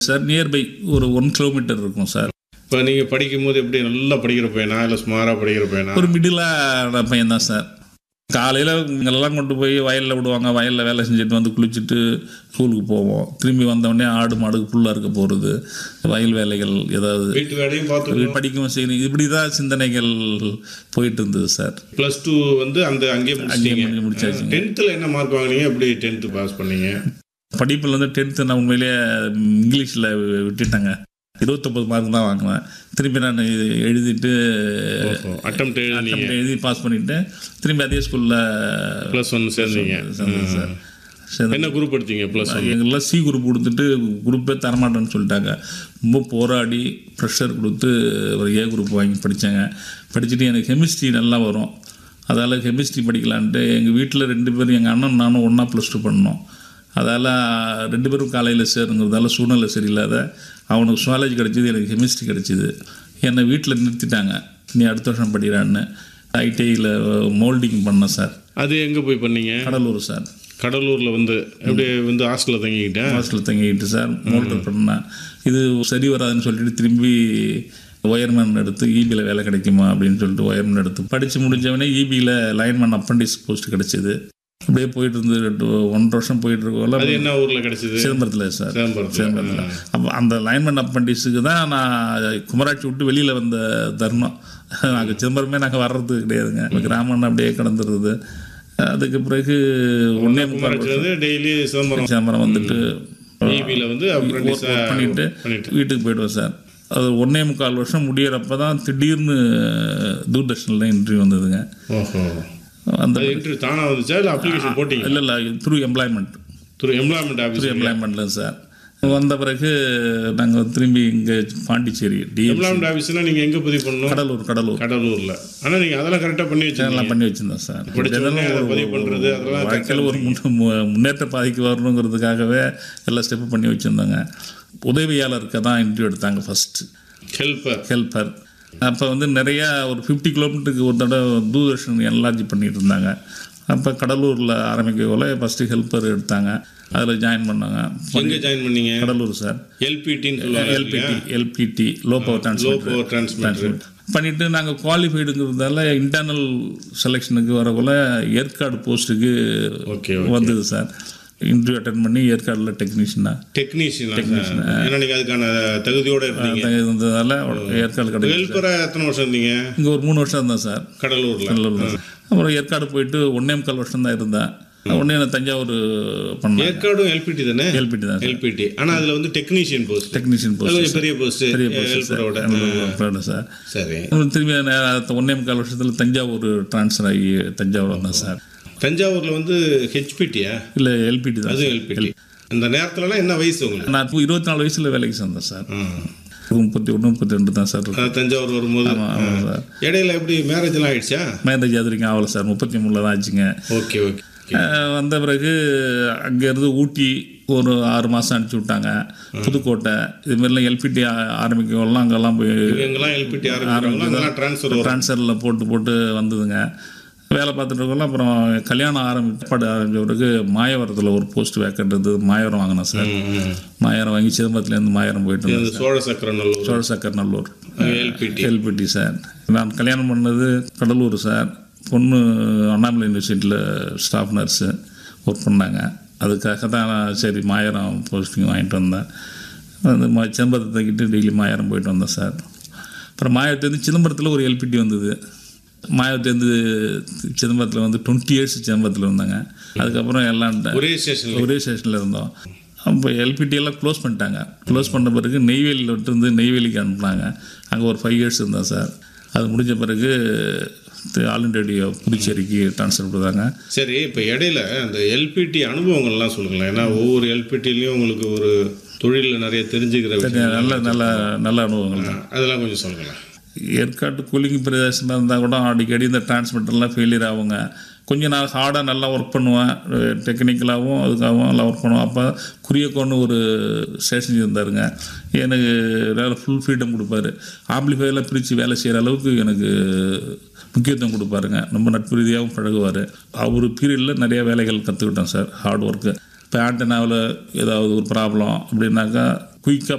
Sir nearby ஒரு one kilometre இருக்கும் sir இப்போ நீங்கள் படிக்கும்போது எப்படி நல்லா படிக்கிற பையனா இல்லை சுமாராக படிக்கிற பையனா ஒரு மிடிலான பையன் தான் சார் காலையில் இங்கெல்லாம் கொண்டு போய் வயலில் விடுவாங்க வயலில் வேலை செஞ்சுட்டு வந்து குளிச்சுட்டு ஸ்கூலுக்கு போவோம் திரும்பி வந்தோடனே ஆடு மாடு புல்லாக இருக்க போகிறது வயல் வேலைகள் ஏதாவது வீட்டு வேலையும் பார்த்து படிக்கவும் செய்யணும் இப்படி தான் சிந்தனைகள் போயிட்டு இருந்தது சார் ப்ளஸ் டூ வந்து அந்த அங்கேயே முடிச்சிட்டீங்க அங்கேயே முடிச்சாச்சுங்க. டென்த்தில் என்ன மார்க் வாங்குனீங்க எப்படி டென்த்து பாஸ் பண்ணீங்க படிப்பில் வந்து டென்த்து நான் உண்மையிலேயே இங்கிலீஷில் விட்டுட்டேங்க இருபத்தொம்பது மார்க் தான் வாங்கினேன் திரும்பி நான் இது எழுதிட்டு அட்டம் எழுதினீங்க எழுதி பாஸ் பண்ணிவிட்டு திரும்பி அதே ஸ்கூலில் ப்ளஸ் ஒன் சேர்ந்தீங்க சார் சரி என்ன குரூப் எடுத்தீங்க ப்ளஸ் ஒன் எங்கெல்லாம் சி குரூப் கொடுத்துட்டு குரூப்பே தரமாட்டேன்னு சொல்லிட்டாங்க ரொம்ப போராடி ப்ரெஷர் கொடுத்து ஒரு ஏ குரூப் வாங்கி படித்தேங்க படிச்சுட்டு எனக்கு கெமிஸ்ட்ரி நல்லா வரும் அதால் கெமிஸ்ட்ரி படிக்கலான்ட்டு எங்கள் வீட்டில் ரெண்டு பேரும் எங்கள் அண்ணன் நானும் ஒன்றா ப்ளஸ் டூ பண்ணோம் அதால் ரெண்டு பேரும் காலையில் சேருங்கிறதால சூழ்நிலை சரியில்லாத அவனுக்கு சுவாலஜி கிடச்சிது எனக்கு கெமிஸ்ட்ரி கிடச்சிது என்னை வீட்டில் நிறுத்திட்டாங்க நீ அடுத்த வருஷம் படிக்கிறான்னு ஐடிஐயில் மோல்டிங் பண்ணேன் சார் அது எங்கே போய் பண்ணீங்க கடலூர் சார் கடலூரில் வந்து எப்படி வந்து ஹாஸ்டலில் தங்கிக்கிட்டேன் ஹாஸ்டலில் தங்கிட்டு சார் மோல்டர் பண்ணேன் இது சரி வராதுன்னு சொல்லிட்டு திரும்பி ஒயர்மேன் எடுத்து ஈபியில் வேலை கிடைக்குமா அப்படின்னு சொல்லிட்டு ஒயர்மேன் எடுத்து படித்து முடிஞ்சவொடனே ஈபியில் லைன்மேன் அப்ரண்டிஸ் போஸ்ட் கிடைச்சிது அப்படியே போயிட்டு இருந்து ரெண்டு ஒன்றரை வருஷம் போயிட்டு இருக்கோம்ல அது என்ன ஊரில் கிடைச்சிது சிதம்பரத்தில் சார் சிதம்பரத்தில் சிதம்பரத்தில் அப்போ அந்த லைன்மேன் அப்ரண்டிஸுக்கு தான் நான் குமராட்சி விட்டு வெளியில் வந்த தருணம் நாங்கள் சிதம்பரமே நாங்கள் வர்றது கிடையாதுங்க இப்போ கிராமம் அப்படியே கடந்துருது அதுக்கு பிறகு ஒன்றே முக்கால் குமராட்சி வந்து டெய்லி சிதம்பரம் சிதம்பரம் வந்துட்டு ஈபியில் வந்து அப்ரண்டிஸாக ஒர்க் பண்ணிட்டு பண்ணிட்டு வீட்டுக்கு போயிடுவேன் சார் அது ஒன்றே முக்கால் வருஷம் முடியறப்ப தான் திடீர்னு தூர்தர்ஷனில் இன்டர்வியூ வந்ததுங்க ஓஹோ அந்த அது இன்டர்வியூ தானாக வந்துச்சா இல்லை அப்ளிகேஷன் போட்டீங்க இல்லை இல்லை through employment through employment office through எம்ப்ளாய்மெண்ட்டில் சார் வந்த பிறகு நாங்கள் திரும்பி இங்கே பாண்டிச்சேரி டிஎம் எம்ப்ளாய்மெண்ட் ஆஃபீஸ்னால் நீங்கள் எங்கே பதிவு பண்ணணும் கடலூர் கடலூர் கடலூரில் ஆனால் நீங்கள் அதெல்லாம் கரெக்டாக பண்ணி வச்சிருக்கீங்க எல்லாம் பண்ணி வச்சிருந்தேன் சார் படிச்ச உடனே இதெல்லாம் அதை ஒரு- பதிவு பண்ணுறது அதெல்லாம் வாழ்க்கையில் ஒரு முன்ன- மு- முன்னேற்ற பாதைக்கு வரணுங்கிறதுக்காகவே எல்லா ஸ்டெப்பு பண்ணி வச்சுருந்தாங்க உதவியாளருக்கு தான் இன்டர்வியூ எடுத்தாங்க ஃபஸ்ட்டு ஹெல்ப்பர் ஹெல்ப்பர் அப்போ வந்து நிறையா ஒரு ஃபிஃப்டி கிலோமீட்டருக்கு ஒரு தடவை தூர்தர்ஷன் என்லார்ஜ் பண்ணிட்டு இருந்தாங்க அப்போ கடலூரில் ஆரம்பிக்கக்குள்ள ஃபஸ்ட்டு ஹெல்ப்பர் எடுத்தாங்க அதில் ஜாயின் பண்ணாங்க எங்கே ஜாயின் பண்ணீங்க கடலூர் சார் எல்பிடின்னு சொல்லுவாங்க LPT LPT low power low transmitter power transmitter பண்ணிட்டு நாங்கள் குவாலிஃபைடுங்கிறதால இன்டர்னல் செலெக்ஷனுக்கு வரக்குள்ள ஏற்காடு போஸ்ட்டுக்கு ஓகே வந்தது சார் இன்டர்வியூ அட்டன் பண்ணி ஏற்காடில் டெக்னீஷியனாக டெக்னீஷியன் ஏன்னா நீங்கள் அதுக்கான தகுதியோடு இருந்தீங்க இருந்ததால ஏற்காடு கிடையாது ஹெல்ப்பராக எத்தனை வருஷம் இருந்தீங்க இங்கே ஒரு மூணு வருஷம் இருந்தேன் சார் கடலூரில் கடலூர்ல. அப்புறம் ஏற்காடு போயிட்டு ஒன்னே முக்கால் வருஷம் தான் இருந்தேன் உடனே நான் தஞ்சாவூர் பண்ணேன் ஏற்காடும் எல்பிடி தானே எல்பிடி தான் எல்பிடி ஆனால் அதில் வந்து டெக்னீஷியன் போஸ்ட் டெக்னீஷியன் அது போஸ்ட் கொஞ்சம் பெரிய போஸ்ட் பெரிய போஸ்ட் ஹெல்ப்பரோட சார் சார் சரி திரும்பி நேரா ஒன்னே முக்கால் வருஷத்தில் தஞ்சாவூர் ட்ரான்ஸ்ஃபர் ஆகி தஞ்சாவூர் வந்தேன் சார் தஞ்சாவூரில் வந்து ஹெச்பிடியா இல்லை எல்பிடி தான் அதுவும் எல்பிடி அந்த நேரத்துலலாம் என்ன வயசு உங்களுக்கு நான் இப்போ இருபத்தி நாலு வயசில் வேலைக்கு சேர்ந்தேன் சார் ம். முப்பத்தி ஒன்று முப்பத்தி ரெண்டு தான் சார் இருக்கு அது தஞ்சாவூர் வரும்போது ஆமாம் சார் இடையில எப்படி மேரேஜ்லாம் ஆயிடுச்சா மேரேஜ் அது வரைக்கும் ஆகலை சார் முப்பத்தி மூணில் தான் ஆச்சுங்க ஓகே ஓகே அஹ் வந்த பிறகு அங்கேருந்து ஊட்டி ஒரு ஆறு மாதம் அனுப்பிச்சி விட்டாங்க புதுக்கோட்டை இதுமாரிலாம் எல்பிடி ஆரம்பிக்கலாம் அங்கெல்லாம் போய் எங்கெல்லாம் எல்பிடி ஆரம்பிக்கிறாங்களோ அங்கெல்லாம் ட்ரான்ஸ்ஃபர் வரும் ட்ரான்ஸ்ஃபரில் போட்டு போட்டு வந்ததுங்க வேலை பார்த்துட்டு இருக்கோம்ல அப்புறம் கல்யாணம் ஆரம்பிப்பாடு ஆரம்பிச்ச பிறகு மாயவரத்தில் ஒரு போஸ்ட் வேக்கண்ட் இருந்தது மாயவரம் வாங்கினேன் சார் ம், ம். மாயவரம் வாங்கி சிதம்பரத்துலேருந்து மாயவரம் போயிட்டு வந்தேன் இந்த Cholachakkaranallur Cholachakkaranallur LPT LPT sir நான் கல்யாணம் பண்ணது கடலூர் சார் பொண்ணு அண்ணாமலை யூனிவர்சிட்டியில் ஸ்டாஃப் நர்ஸு ஒர்க் பண்ணாங்க அதுக்காக தான் நான் சரி மாயரம் போஸ்டிங் வாங்கிட்டு வந்தேன் வந்து மா சிதம்பரத்தை தங்கிட்டு டெய்லி மாயரம் போயிட்டு வந்தேன் சார் அப்புறம் மாயத்துலேருந்து சிதம்பரத்தில் ஒரு எல்பிடி வந்தது மாயத்துலேருந்து சிதம்பரத்தில் வந்து டுவெண்ட்டி இயர்ஸ் சிதம்பரத்தில் இருந்தாங்க அதுக்கப்புறம் எல்லாம் ஒரே ஸ்டேஷன்ல ஒரே ஸ்டேஷனில் இருந்தோம் அப்போ எல்பிடி எல்லாம் க்ளோஸ் பண்ணிட்டாங்க க்ளோஸ் பண்ண பிறகு நெய்வேலியில் இருந்து நெய்வேலிக்கு அனுப்புனாங்க அங்கே ஒரு ஃபைவ் இயர்ஸ் இருந்தேன் சார் அது முடிஞ்ச பிறகு ஆல் இண்டியா ரேடியோ புதுச்சேரிக்கு ட்ரான்ஸ்ஃபர் கொடுத்தாங்க சரி இப்போ இடையில அந்த எல்பிடி அனுபவங்கள்லாம் சொல்லுங்களேன் ஏன்னா ஒவ்வொரு எல்பிடிலையும் உங்களுக்கு ஒரு தொழிலில் நிறைய தெரிஞ்சுக்கிற விஷயம் நல்ல நல்ல நல்ல அனுபவங்கள் தான் அதெல்லாம் கொஞ்சம் சொல்லுங்களேன் ஏற்காட்டு கூலிங் பிரதேசமாக இருந்தால் கூட அடிக்கடி இந்த டிரான்ஸ்மிட்டர்லாம் ஃபெயிலியர் ஆகுங்க கொஞ்சம் நான் ஹார்டாக நல்லா ஒர்க் பண்ணுவேன் டெக்னிக்கலாகவும் அதுக்காகவும் நல்லா ஒர்க் பண்ணுவேன் அப்போ குரியக்கோன்னு ஒரு ஸ்டேஷன் இருந்தாருங்க எனக்கு வேலை ஃபுல் ஃப்ரீடம் கொடுப்பாரு ஆம்பிளிஃபையெல்லாம் பிரித்து வேலை செய்கிற அளவுக்கு எனக்கு முக்கியத்துவம் கொடுப்பாருங்க ரொம்ப நட்பு ரீதியாகவும் பழகுவார் அவர் பீரியடில் நிறைய வேலைகள் கற்றுக்கிட்டேன் சார் ஹார்ட் ஒர்க்கு இப்போ ஆண்டனாவில் ஏதாவது ஒரு ப்ராப்ளம் அப்படின்னாக்கா குயிக்காக